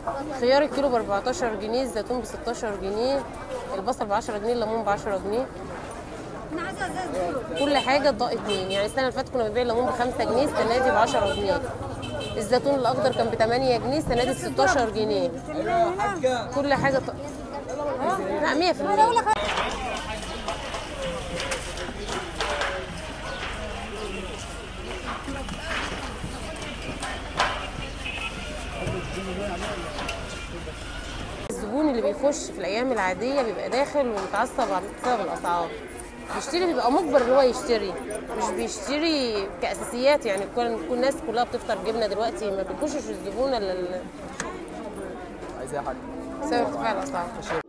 خيار الكيلو ب 14 جنيه الزيتون ب 16 جنيه البصل ب 10 جنيه الليمون ب 10 جنيه كل حاجه ضاق اتنين يعني السنه اللي فاتت كنا بنبيع الليمون ب 5 جنيه السنه دي ب 10 جنيه الزيتون الاخضر كان ب 8 جنيه السنه دي ب 16 جنيه كل حاجه ط... لا 100% الزبون اللي بيخش في الايام العاديه بيبقى داخل ومتعصب بسبب الاسعار بيشتري بيبقى مجبر ان هو يشتري مش بيشتري كاساسيات يعني كل كل الناس كلها بتفطر جبنه دلوقتي ما بيخشش الزبون الا ال- عايز ايه يا حاج بسبب ارتفاع الاسعار